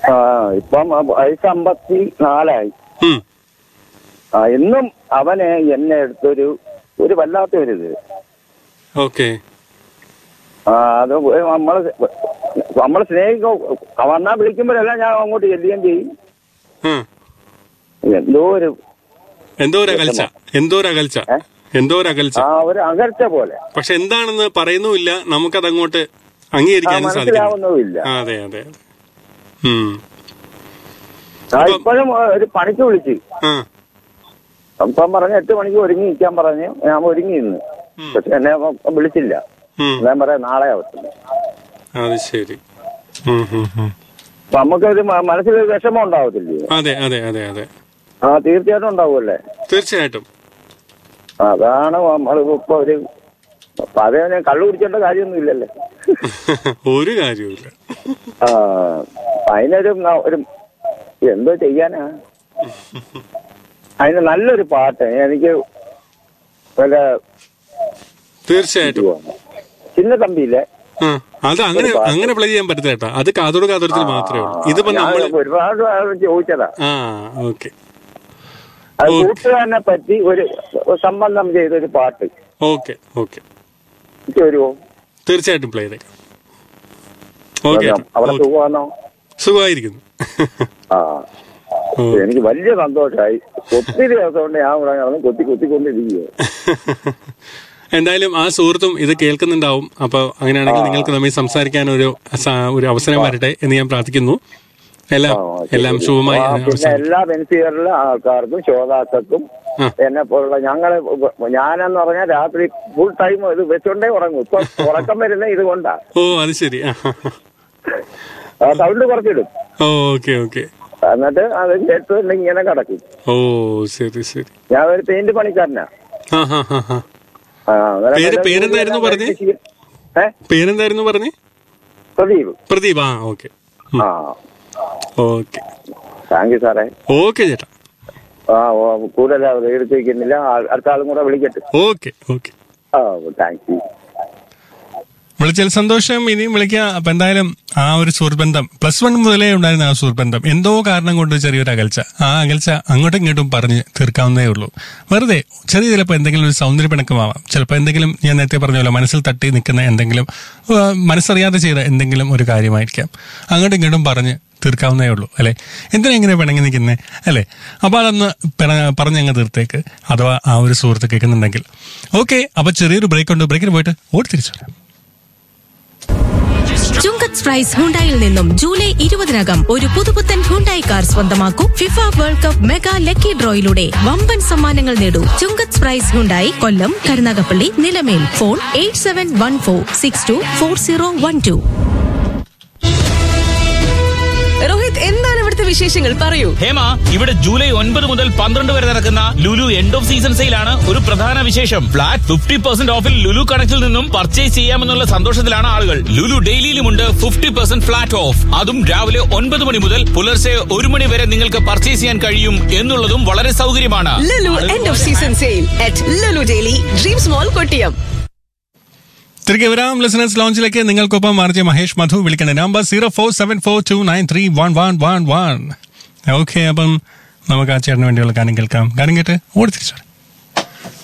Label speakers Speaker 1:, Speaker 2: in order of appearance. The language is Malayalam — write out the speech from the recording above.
Speaker 1: ആ ഇപ്പം വയസ്സ് അമ്പത്തി നാലായി
Speaker 2: ഉം.
Speaker 1: ആ എന്നും അവന് എന്നെ എടുത്തൊരു ഒരു വല്ലാത്ത ഒരു ഇത്
Speaker 2: ഓക്കെ
Speaker 1: ആ അത് നമ്മള് നമ്മള് സ്നേഹിക്കും വന്നാ വിളിക്കുമ്പോഴെല്ലാം ഞാൻ അങ്ങോട്ട് ചെല്ലുകയും ചെയ്യും
Speaker 2: ഉം.
Speaker 1: എന്തോ ഒരു
Speaker 2: എന്തോ ഒരു അകൽച്ച എന്തോ ഒരു അകൽച്ച
Speaker 1: ഏ?
Speaker 2: എന്തോ ഒരു അകൽച്ച
Speaker 1: ആ ഒരു അകർച്ച പോലെ
Speaker 2: പക്ഷെ എന്താണെന്ന് പറയുന്നുമില്ല നമുക്കത് അങ്ങോട്ട്
Speaker 1: ആ
Speaker 2: അംഗീകരിക്കാനും സാധിക്കും
Speaker 1: മനസ്സിലാവുന്നുമില്ല
Speaker 2: ആ, അതെ അതെ അതെ ഉം.
Speaker 1: ആ ഇപ്പോഴും ഒരു പണിക്ക് വിളിച്ച്
Speaker 2: ആ
Speaker 1: അപ്പം പറഞ്ഞ എട്ട് മണിക്ക് ഒരുങ്ങി നിൽക്കാൻ പറഞ്ഞു ഞാൻ ഒരുങ്ങി നിന്ന് പക്ഷെ എന്നെ അപ്പം വിളിച്ചില്ല
Speaker 2: ഉം.
Speaker 1: ഞാൻ പറയാം നാളെ ആവത്തില്ല
Speaker 2: അത് ശരി ഉം, ഉം, ഉം.
Speaker 1: അപ്പൊ നമുക്കൊരു മ- മനസ്സിലൊരു വിഷമം ഉണ്ടാവത്തില്ലേ
Speaker 2: അതെ അതെ അതെ അതെ
Speaker 1: ആ തീർച്ചയായിട്ടും ഉണ്ടാവുമല്ലേ
Speaker 2: തീർച്ചയായിട്ടും
Speaker 1: അതാണ് നമ്മൾ ഇപ്പൊ ഒരു പതവനെ കള്ളു കുടിക്കേണ്ട കാര്യമൊന്നും ഇല്ലല്ലേ
Speaker 2: ഒരു കാര്യവുമില്ല
Speaker 1: ആ അതിനൊരു ന- ഒരു എന്തോ ചെയ്യാനാ അതിന് നല്ലൊരു പാട്ട് എനിക്ക് വല്ല
Speaker 2: തീർച്ചയായിട്ടും
Speaker 1: ഇതുവാണ്. ചിന്ന തമ്പിയില്ലേ
Speaker 2: ആ അത് അങ്ങനെ അങ്ങനെ പ്ലേ ചെയ്യാൻ പറ്റില്ല കേട്ടോ അത് കാതോട് കാതോരത്തിൽ മാത്രമേ ഉള്ളൂ ഇതിപ്പോ
Speaker 1: ഞാൻ
Speaker 2: നമ്മള്
Speaker 1: ഒരുപാട് ആളോട് ചോദിച്ചതാ
Speaker 2: ആ ഓക്കെ
Speaker 1: അത്
Speaker 2: ഓക്കേ.
Speaker 1: കൂട്ടുകാരനെ പറ്റി ഒരു സംബന്ധം ചെയ്തൊരു പാട്ട്
Speaker 2: ഓക്കെ ഓക്കെ
Speaker 1: എനിക്ക് വരുമോ
Speaker 2: തീർച്ചയായിട്ടും പ്ലേ ചെയ്തേക്കാം ഓക്കെ
Speaker 1: അവിടെ സുഖമാണോ
Speaker 2: സുഖമായിരിക്കുന്നു
Speaker 1: ആ
Speaker 2: ഓ.
Speaker 1: എനിക്ക് വലിയ സന്തോഷമായി ഒത്തിരി ദിവസം കൊണ്ട് ഞാൻ ഇവിടെ നടന്ന് കൊത്തി കൊത്തിക്കൊണ്ടിരിക്കുക
Speaker 2: എന്തായാലും ആ സുഹൃത്തും ഇത് കേൾക്കുന്നുണ്ടാവും അപ്പൊ അങ്ങനെയാണെങ്കിൽ നിങ്ങൾക്ക് തമ്മിൽ സംസാരിക്കാൻ ഒരു സ- ഒരു അവസരം വരട്ടെ എന്ന് ഞാൻ പ്രാർത്ഥിക്കുന്നു എല്ലാം എല്ലാം ശുഭമായി
Speaker 1: ആ, പിന്നെ
Speaker 2: അവസാനം
Speaker 1: എല്ലാ ബെനിഫിയറിലെ ആൾക്കാർക്കും ശ്രോതാക്കൾക്കും
Speaker 2: ആ.
Speaker 1: എന്നെ പോലുള്ള ഞങ്ങള് ഞാനെന്ന് പറഞ്ഞാൽ രാത്രി ഫുൾ ടൈം ഇത് വെച്ചോണ്ടേ ഉറങ്ങും ഇപ്പൊ ഉറക്കം വരുന്ന ഇത് കൊണ്ടാ
Speaker 2: ഓ അത് ശരി
Speaker 1: സൗണ്ട് കുറച്ചിടും
Speaker 2: ഓക്കെ ഓക്കെ
Speaker 1: എന്നിട്ട് അത് കേട്ട് ഇങ്ങനെ കിടക്കും
Speaker 2: ഓ ശരി ശരി
Speaker 1: ഞാൻ ഒരു പെയിന്റ് പണിക്കാരനാ
Speaker 2: ആ ഹാ ഹാ ഹാ
Speaker 1: ആ, അങ്ങനെ
Speaker 2: പേര്-
Speaker 1: പല
Speaker 2: പേരെന്തായിരുന്നു പറഞ്ഞേ?
Speaker 1: ഏ
Speaker 2: പേരെന്തായിരുന്നു പറഞ്ഞേ
Speaker 1: പ്രദീപ്
Speaker 2: പ്രദീപ് ആ ഓക്കെ
Speaker 1: ആ
Speaker 2: ഓക്കെ
Speaker 1: താങ്ക് യു സാറേ
Speaker 2: ഓക്കെ ചേട്ടാ
Speaker 1: ആ ഓ, കൂടുതൽ എടുത്ത് വയ്ക്കുന്നില്ല ആ- അടുത്ത ആളും കൂടെ വിളിക്കട്ടെ
Speaker 2: ഓക്കെ ഓക്കെ
Speaker 1: ആ താങ്ക് യു
Speaker 2: വിളിച്ചാൽ സന്തോഷം ഇനിയും വിളിക്കുക അപ്പൊ എന്തായാലും ആ ഒരു സുഹൃബന്ധം പ്ലസ് വൺ മുതലേ ഉണ്ടായിരുന്ന ആ സുഹൃബന്ധം എന്തോ കാരണം കൊണ്ട് ചെറിയൊരു അകൽച്ച ആ അകൽച്ച അങ്ങോട്ടും ഇങ്ങോട്ടും പറഞ്ഞ് തീർക്കാവുന്നേ ഉള്ളൂ വെറുതെ ചെറിയ ചിലപ്പോൾ എന്തെങ്കിലും ഒരു സൗന്ദര്യപ്പിണക്കമാവാം ചിലപ്പോൾ എന്തെങ്കിലും ഞാൻ നേരത്തെ പറഞ്ഞ പോലെ മനസ്സിൽ തട്ടി നിൽക്കുന്ന എന്തെങ്കിലും ആ, മനസ്സറിയാതെ ചെയ്ത എന്തെങ്കിലും ഒരു കാര്യമായിരിക്കാം അങ്ങോട്ടും ഇങ്ങോട്ടും പറഞ്ഞ് തീർക്കാവുന്നേ ഉള്ളൂ അല്ലെ എന്തിനാ ഇങ്ങനെ പിണങ്ങി നിൽക്കുന്നേ അല്ലെ അപ്പൊ അതൊന്ന് പിണ- പറഞ്ഞങ്ങ് തീർത്തേക്ക് അഥവാ ആ ഒരു സുഹൃത്ത് കേൾക്കുന്നുണ്ടെങ്കിൽ ഓക്കെ അപ്പൊ ചെറിയൊരു ബ്രേക്ക് ഉണ്ട് ബ്രേക്കിന് പോയിട്ട് ഓടി തിരിച്ചു വരാം
Speaker 3: ചുങ്കത്ത് പ്രൈസ് ഹുണ്ടായിൽ നിന്നും ജൂലൈ ഇരുപതിനകം ഒരു പുതുപുത്തൻ ഹുണ്ടായി കാർ സ്വന്തമാക്കൂ FIFA World Cup mega lucky ഡ്രോയിലൂടെ വമ്പൻ സമ്മാനങ്ങൾ നേടൂ Chungath prize Hyundai Kollam Karunagappally Nilamel phone eight seven one four six two four zero one two
Speaker 4: Rohit എന്താണ് ഇവിടുത്തെ വിശേഷങ്ങൾ പറയൂ
Speaker 5: ഹേമ ഇവിടെ ജൂലൈ ഒൻപത് മുതൽ പന്ത്രണ്ട് വരെ നടക്കുന്ന ലുലു എൻഡ് ഓഫ് സീസൺ സെയിലാണ് ഒരു പ്രധാന വിശേഷം ഫ്ലാറ്റ് ഫിഫ്റ്റി പെർസെന്റ് ഓഫിൽ ലുലു കണക്റ്റിൽ നിന്നും പർച്ചേസ് ചെയ്യാമെന്നുള്ള സന്തോഷത്തിലാണ് ആളുകൾ ലുലു ഡെയിലിയിലുമുണ്ട് ഫിഫ്റ്റി പെർസെന്റ് ഫ്ലാറ്റ് ഓഫ് അതും രാവിലെ ഒൻപത് മണി മുതൽ പുലർച്ചെ ഒരു മണി വരെ നിങ്ങൾക്ക് പർച്ചേസ് ചെയ്യാൻ കഴിയും എന്നുള്ളതും വളരെ സൗകര്യമാണ്
Speaker 4: Lulu end of season sale at Lulu Daily Dreams Mall Kottiyam
Speaker 2: തിരികെ വരാം ലിസണേഴ്സ് ലോഞ്ചിലേക്ക് നിങ്ങൾക്കൊപ്പം ആർജെ മഹേഷ് മധു വിളിക്കേണ്ട number zero four seven four two nine three one one one one okay അപ്പം നമുക്ക് ആ ചേട്ടന് വേണ്ടിയുള്ള ഗാനം കേൾക്കാം ഗാനം കേട്ട് ഓടി തിരിച്ചു വരാം